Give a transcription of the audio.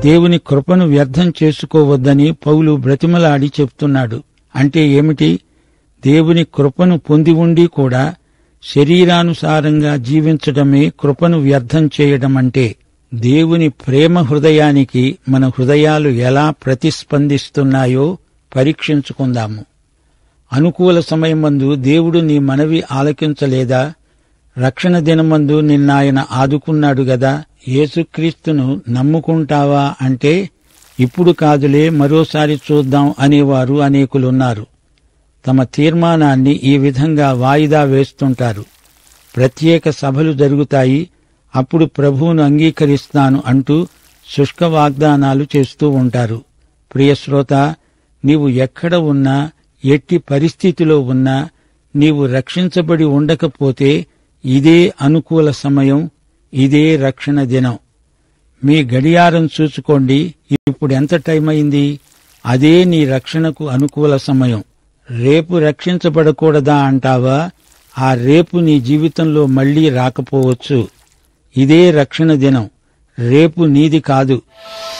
దేవుని కృపను వ్యర్థం చేసుకోవద్దని పౌలు బ్రతిమలాడి చెప్తున్నాడు అంటే ఏమిటి దేవుని కృపను పొంది ఉండి కూడా శరీరానుసారంగా జీవించడమే కృపను వ్యర్థం చేయడం అంటే దేవుని ప్రేమ హృదయానికి మన హృదయాలు ఎలా ప్రతిస్పందిస్తున్నాయో పరీక్షించుకుందాము అనుకూల సమయమందు దేవుడు నీ మనవి ఆలకించలేదా రక్షణ దినమందు నిన్నాయన ఆదుకున్నాడు గదా యేసుక్రీస్తును నమ్ముకుంటావా అంటే ఇప్పుడు కాదులే మరోసారి చూద్దాం అనేవారు అనేకులున్నారు తమ తీర్మానాన్ని ఈ విధంగా వాయిదా వేస్తుంటారు ప్రత్యేక సభలు జరుగుతాయి అప్పుడు ప్రభువును అంగీకరిస్తాను అంటూ శుష్క వాగ్దానాలు చేస్తూ ఉంటారు ప్రియశ్రోత నీవు ఎక్కడ ఉన్నా ఎట్టి పరిస్థితిలో ఉన్నా నీవు రక్షించబడి ఉండకపోతే ఇదే అనుకూల సమయం ఇదే రక్షణ దినం మీ గడియారం చూసుకోండి ఇప్పుడు ఎంత టైం అయింది అదే నీ రక్షణకు అనుకూల సమయం రేపు రక్షించబడకూడదా అంటావా ఆ రేపు నీ జీవితంలో మళ్లీ రాకపోవచ్చు ఇదే రక్షణ దినం రేపు నీది కాదు